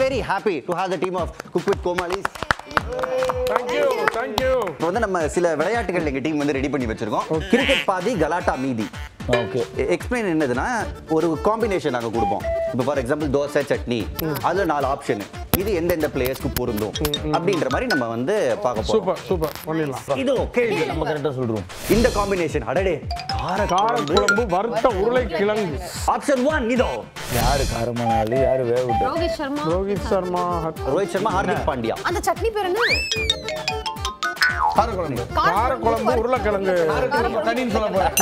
Very happy to have the team of Cook with கோமாலிஸ் thank you thank you இப்போ வந்து நம்ம சில விளையாட்டுகள் எங்க டீம் வந்து ரெடி பண்ணி வச்சிருக்கோம் கிரிக்கெட் பாதி கலாட்டா மீதி ஓகே எக்ஸ்பிளைன் என்னதுன்னா ஒரு காம்பினேஷன் நாங்க கொடுப்போம் இப்போ ஃபார் எக்ஸாம்பிள் தோசை சட்னி அதுல நாலு ஆப்ஷன் இது எந்தெந்த பிளேயர்ஸ்க்கு பொருந்தும் அப்படின்ற மாதிரி நம்ம வந்து பார்க்க போறோம் சூப்பர் சூப்பர் பண்ணிடலாம் இதோ கேள்வி நம்ம கரெக்டாக சொல்கிறோம் இந்த காம்பினேஷன் அடடே காரக்குழம்பு வறுத்த உருளைக்கிழங்கு ஆப்ஷன் ஒன் இதோ யாரு காரமான ஆளு யாரு வேக விட்டு ரோஹித் சர்மா ரோஹித் சர்மா ரோஹித் சர்மா ஹார்திக் பாண்டியா அந்த சட்னி பேர் என்ன காரக்குழம்பு காரக்குழம்பு உருளைக்கிழங்கு தனின்னு சொல்ல போறேன்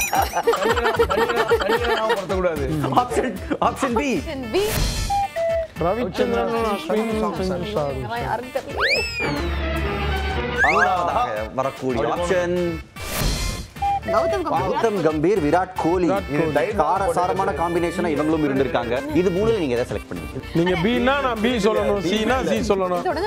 ஞாபகப்படுத்தக்கூடாது option option B B Ravichandran Ashwin செஞ்சுட்டாரு யாருக்கு தெரியல வரக்கூடிய ஆப்ஷன் கௌதம் கம்பீர் கௌதம் கம்பீர் விராட் கோலி விராட் கோலி. காரசாரமான காம்பினேஷனா இவங்களும் இருந்திருக்காங்க இது மூணுல நீங்க எதை செலக்ட் பண்ணுவீங்க நீங்க பின்னா நான் பி சொல்லணும் சினா சி சொல்லணும் தொடங்க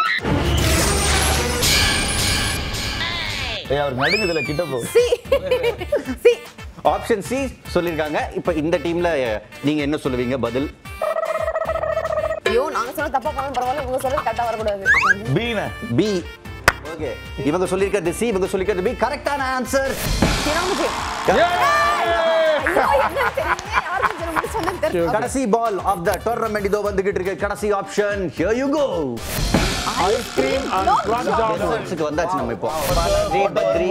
ஏய் அவர் நடுங்குதுல கிட்ட போ சி சி ஆப்ஷன் சி சொல்லிருக்காங்க இப்போ இந்த டீம்ல நீங்க என்ன சொல்லுவீங்க பதில் ஐயோ நாங்க சொல்ல தப்பா பண்ண பரவாயில்ல இவங்க சொல்ல கரெக்டா வரக்கூடாது பீன பி ஓகே இவங்க சொல்லிருக்கிறது சி இவங்க சொல்லிருக்கிறது பி கரெக்டான ஆன்சர் சிராமுஜி ஐயோ என்ன தெரியல யாருக்கு சொல்ல முடியும் சொன்னது தெரியல கடைசி பால் ஆஃப் த டோர்னமெண்ட் இதோ வந்துகிட்டு இருக்கு கடைசி option here you go ice cream and black jamun ரிசல்ட்ஸ்க்கு வந்தாச்சு நம்ம இப்போ பாலாஜி பத்ரி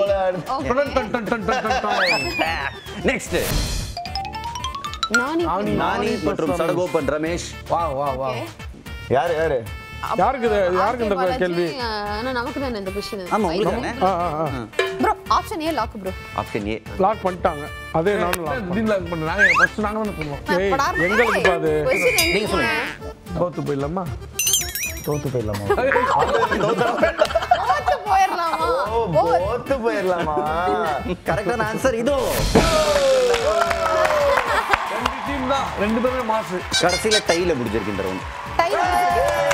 நெக்ஸ்ட் நானி நானி மற்றும் சடகோபன் ரமேஷ் வா வா வா யாரு யாரு யாருக்கு இது யாருக்கு இந்த கேள்வி ஆனா நமக்கு தானே இந்த கொஸ்டின் ஆமா உங்களுக்கு தானே ஆ ஆ ஆ bro option A lock bro option A lock பண்ணிட்டாங்க அதே நானும் லாக் திடீர்னு lock பண்ணு. நாங்க first நாங்க தானே பண்ணுவோம். ஏய், எங்களுக்கு பாது. நீங்க சொல்லுங்க. தோத்து போயிடலாமா தோத்து போயிடலாமா தோத்து போயிடலாமா ஓ தோத்து போயிடலாமா கரெக்டான ஆன்சர் இதோ ரெண்டு team தான். ரெண்டு பேருமே மாசு கடைசியில டைல முடிஞ்சிருக்கு இந்த ரவுண்ட் டைம்